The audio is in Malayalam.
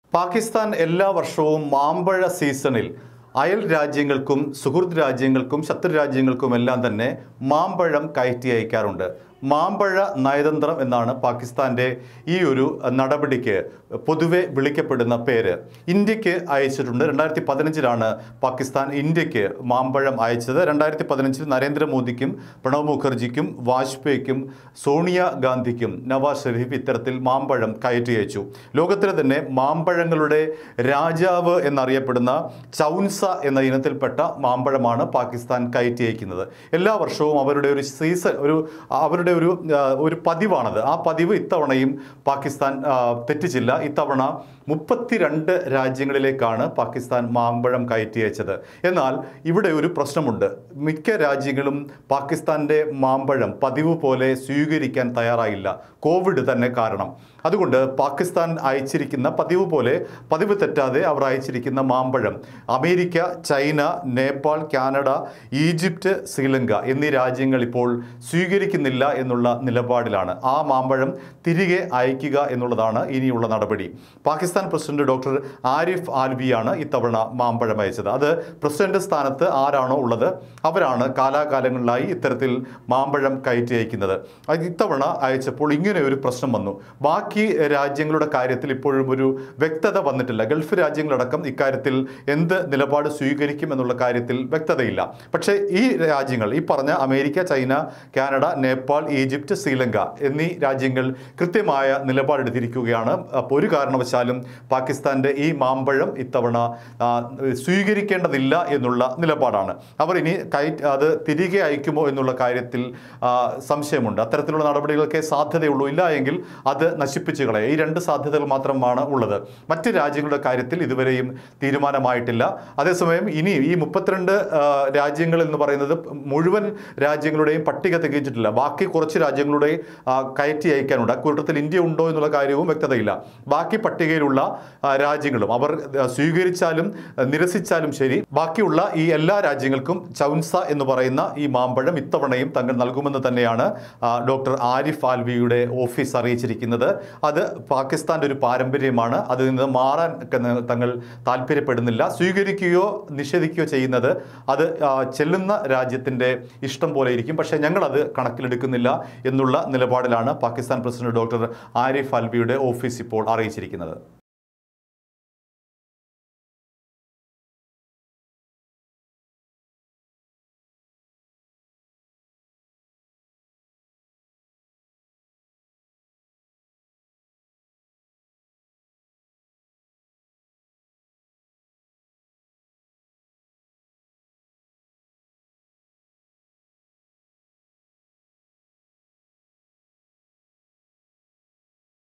പാകിസ്ഥാൻ എല്ലാ വർഷവും മാമ്പഴ സീസണിൽ അയൽ രാജ്യങ്ങൾക്കും സുഹൃത്ത് രാജ്യങ്ങൾക്കും ശത്രു രാജ്യങ്ങൾക്കും എല്ലാം തന്നെ മാമ്പഴം കയറ്റി അയക്കാറുണ്ട് മാമ്പഴ നയതന്ത്രം എന്നാണ് പാകിസ്ഥാൻ്റെ ഈ ഒരു നടപടിക്ക് പൊതുവെ വിളിക്കപ്പെടുന്ന പേര് ഇന്ത്യക്ക് അയച്ചിട്ടുണ്ട് രണ്ടായിരത്തി പതിനഞ്ചിലാണ് പാകിസ്ഥാൻ ഇന്ത്യക്ക് മാമ്പഴം അയച്ചത് രണ്ടായിരത്തി പതിനഞ്ചിൽ നരേന്ദ്രമോദിക്കും പ്രണബ് മുഖർജിക്കും വാജ്പേയിക്കും സോണിയ ഗാന്ധിക്കും നവാസ് ഷെരീഫ് ഇത്തരത്തിൽ മാമ്പഴം കയറ്റി അയച്ചു ലോകത്തിലെ തന്നെ മാമ്പഴങ്ങളുടെ രാജാവ് എന്നറിയപ്പെടുന്ന ചൗൻസ എന്ന ഇനത്തിൽപ്പെട്ട മാമ്പഴമാണ് പാകിസ്ഥാൻ കയറ്റി അയക്കുന്നത് എല്ലാ വർഷവും അവരുടെ ഒരു സീസൺ ഒരു അവരുടെ ഒരു ആ, ഒരു പതിവാണത് ആ പതിവ് ഇത്തവണയും പാകിസ്ഥാൻ ആ, തെറ്റിച്ചില്ല ഇത്തവണ മുപ്പത്തിരണ്ട് രാജ്യങ്ങളിലേക്കാണ് പാകിസ്ഥാൻ മാമ്പഴം കയറ്റി അയച്ചത് എന്നാൽ ഇവിടെ ഒരു പ്രശ്നമുണ്ട് മിക്ക രാജ്യങ്ങളും പാകിസ്ഥാൻ്റെ മാമ്പഴം പതിവ് പോലെ സ്വീകരിക്കാൻ തയ്യാറായില്ല കോവിഡ് തന്നെ കാരണം അതുകൊണ്ട് പാകിസ്ഥാൻ അയച്ചിരിക്കുന്ന പതിവ് പോലെ പതിവ് തെറ്റാതെ അവർ അയച്ചിരിക്കുന്ന മാമ്പഴം America China Nepal Canada Egypt Sri Lanka എന്നീ രാജ്യങ്ങൾ ഇപ്പോൾ സ്വീകരിക്കുന്നില്ല എന്നുള്ള നിലപാടിലാണ് ആ മാമ്പഴം തിരികെ അയക്കുക എന്നുള്ളതാണ് ഇനിയുള്ള നടപടി പാകിസ്ഥാൻ പ്രസിഡന്റ് ഡോക്ടർ ആരിഫ് ആൽവിയാണ് ഇത്തവണ മാമ്പഴം അയച്ചത് അത് പ്രസിഡന്റ് സ്ഥാനത്ത് ആരാണോ ഉള്ളത് അവരാണ് കാലാകാലങ്ങളിലായി ഇത്തരത്തിൽ മാമ്പഴം കയറ്റി അയക്കുന്നത് അത് ഇത്തവണ അയച്ചപ്പോൾ ഇങ്ങനെ ഒരു പ്രശ്നം വന്നു ബാക്കി രാജ്യങ്ങളുടെ കാര്യത്തിൽ ഇപ്പോഴും ഒരു വ്യക്തത വന്നിട്ടില്ല ഗൾഫ് രാജ്യങ്ങളടക്കം ഇക്കാര്യത്തിൽ എന്ത് നിലപാട് സ്വീകരിക്കും എന്നുള്ള കാര്യത്തിൽ വ്യക്തതയില്ല പക്ഷേ ഈ രാജ്യങ്ങൾ ഈ പറഞ്ഞ America China Canada Nepal Egypt Sri Lanka എന്നീ രാജ്യങ്ങൾ കൃത്യമായ നിലപാടെടുത്തിരിക്കുകയാണ് അപ്പോൾ ഒരു കാരണവശാലും പാകിസ്ഥാന്റെ ഈ മാമ്പഴം ഇത്തവണ ആ, സ്വീകരിക്കേണ്ടതില്ല എന്നുള്ള നിലപാടാണ് അവർ ഇനി കൈ അത് തിരികെ അയക്കുമോ എന്നുള്ള കാര്യത്തിൽ ആ, സംശയമുണ്ട് അത്തരത്തിലുള്ള നടപടികൾക്കേ സാധ്യതയുള്ളൂ ഇല്ല എങ്കിൽ അത് നശിപ്പിച്ചു കളയുക ഈ രണ്ട് സാധ്യതകൾ മാത്രമാണ് ഉള്ളത് മറ്റ് രാജ്യങ്ങളുടെ കാര്യത്തിൽ ഇതുവരെയും തീരുമാനമായിട്ടില്ല അതേസമയം ഇനി ഈ മുപ്പത്തിരണ്ട് ആ, രാജ്യങ്ങൾ എന്ന് പറയുന്നത് മുഴുവൻ രാജ്യങ്ങളുടെയും പട്ടിക തികച്ചിട്ടില്ല ബാക്കി കുറച്ച് രാജ്യങ്ങളുടെ ആ, കയറ്റി അയക്കാനുണ്ട് അക്കൂട്ടത്തിൽ ഇന്ത്യ ഉണ്ടോ എന്നുള്ള കാര്യവും വ്യക്തതയില്ല ബാക്കി പട്ടികയിലുള്ള ആ, രാജ്യങ്ങളും അവർ ആ, സ്വീകരിച്ചാലും ആ, നിരസിച്ചാലും ശരി ബാക്കിയുള്ള ഈ എല്ലാ രാജ്യങ്ങൾക്കും ചൗൻസ എന്ന് പറയുന്ന ഈ മാമ്പഴം ഇത്തവണയും തങ്ങൾ നൽകുമെന്ന് തന്നെയാണ് ആ, ഡോക്ടർ ആരിഫ് ആൽവിയുടെ ഓഫീസ് അറിയിച്ചിരിക്കുന്നത് അത് പാകിസ്ഥാന്റെ ഒരു പാരമ്പര്യമാണ് അതിൽ നിന്ന് മാറാൻ ക- തങ്ങൾ താല്പര്യപ്പെടുന്നില്ല സ്വീകരിക്കുകയോ നിഷേധിക്കുകയോ ചെയ്യുന്നത് അത് ആ, ചെല്ലുന്ന രാജ്യത്തിൻ്റെ ഇഷ്ടം പോലെ ഇരിക്കും പക്ഷേ ഞങ്ങളത് കണക്കിലെടുക്കുന്നില്ല എന്നുള്ള നിലപാടിലാണ് പാകിസ്ഥാൻ പ്രസിഡന്റ് ഡോക്ടർ ആരിഫ് ആൽവിയുടെ ഓഫീസ് ഇപ്പോൾ അറിയിച്ചിരിക്കുന്നത്